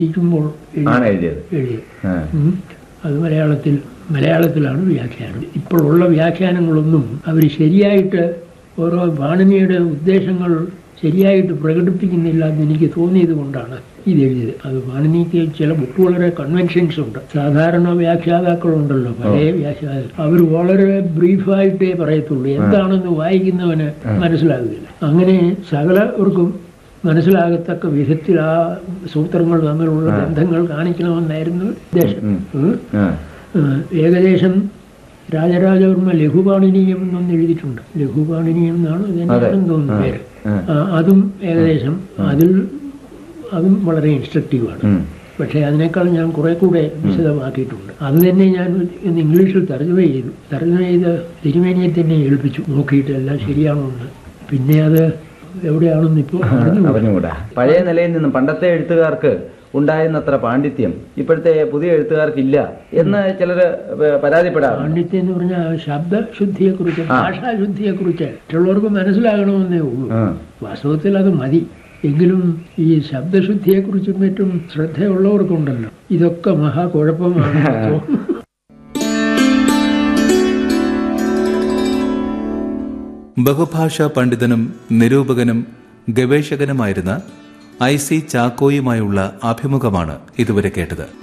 ഇരിക്കുമ്പോൾ ആണ് എഴുതിയത് എഴുതിയത് ആ. ഉം. അത് മലയാളത്തിൽ മലയാളത്തിലാണ് വ്യാഖ്യാനം ഇപ്പോഴുള്ള വ്യാഖ്യാനങ്ങളൊന്നും അവർ ശരിയായിട്ട് ഓരോ വാണിനിയുടെ ഉദ്ദേശങ്ങൾ ശരിയായിട്ട് പ്രകടിപ്പിക്കുന്നില്ല എന്ന് എനിക്ക് തോന്നിയത് കൊണ്ടാണ് ഇത് എഴുതിയത് അത് വാണിനിക്ക് ചില വളരെ കൺവെൻഷൻസ് ഉണ്ട് സാധാരണ വ്യാഖ്യാതാക്കളുണ്ടല്ലോ പഴയ വ്യാഖ്യാതാക്കൾ അവർ വളരെ ബ്രീഫായിട്ടേ പറയത്തുള്ളൂ എന്താണെന്ന് വായിക്കുന്നവന് മനസ്സിലാകുകയില്ല അങ്ങനെ സകലവർക്കും മനസ്സിലാകത്തക്ക വിധത്തിൽ ആ സൂത്രങ്ങൾ തമ്മിലുള്ള ബന്ധങ്ങൾ കാണിക്കണമെന്നായിരുന്നു ഉദ്ദേശം ഉം. ആ. ഏഹ് ഏകദേശം രാജരാജവർമ്മ ലഘുപാണിനീയം എന്നൊന്ന് എഴുതിയിട്ടുണ്ട് ലഘുപാണിനീയം എന്നാണ് തന്നെയാണെന്ന് തോന്നുന്നു പേര് ആ. ആ, അതും ഏകദേശം അതിൽ അതും വളരെ ഇൻസ്ട്രക്റ്റീവാണ് ഉം. പക്ഷേ അതിനേക്കാൾ ഞാൻ കുറെ കൂടെ വിശദമാക്കിയിട്ടുണ്ട് അത് തന്നെ ഞാൻ ഇന്ന് ഇംഗ്ലീഷിൽ തർജ്ജമ ചെയ്തു തർജ്ജമ ചെയ്ത് തിരുമേനിയെ തന്നെ ഏൽപ്പിച്ചു നോക്കിയിട്ട് എല്ലാം ശരിയാണോ എന്ന് പിന്നെ അത് എവിടെയാണെന്ന് ഇപ്പോൾ അറിഞ്ഞു അറിഞ്ഞുകൂടാ പഴയ നിലയിൽ നിന്നും പണ്ടത്തെ എഴുത്തുകാർക്ക് ഉണ്ടായിരുന്നത്ര പാണ്ഡിത്യം ഇപ്പോഴത്തെ പുതിയ എഴുത്തുകാർക്ക് ഇല്ല എന്ന് ചിലര് പരാതിപ്പെടാറുണ്ട് പാണ്ഡിത്യം എന്ന് പറഞ്ഞാൽ ശബ്ദശുദ്ധിയെക്കുറിച്ച് ഭാഷാശുദ്ധിയെക്കുറിച്ച് മറ്റുള്ളവർക്ക് മനസ്സിലാകണമെന്നേ ഉള്ളൂ ആ. വാസ്തവത്തിൽ അത് മതി എങ്കിലും ഈ ശബ്ദശുദ്ധിയെക്കുറിച്ചും മറ്റും ശ്രദ്ധയുള്ളവർക്കുണ്ടല്ലോ ഇതൊക്കെ മഹാകുഴപ്പമാണ് ബഹുഭാഷാ പണ്ഡിതനും നിരൂപകനും ഗവേഷകനുമായിരുന്ന ഐ സി ചാക്കോയുമായുള്ള അഭിമുഖമാണ് ഇതുവരെ കേട്ടത്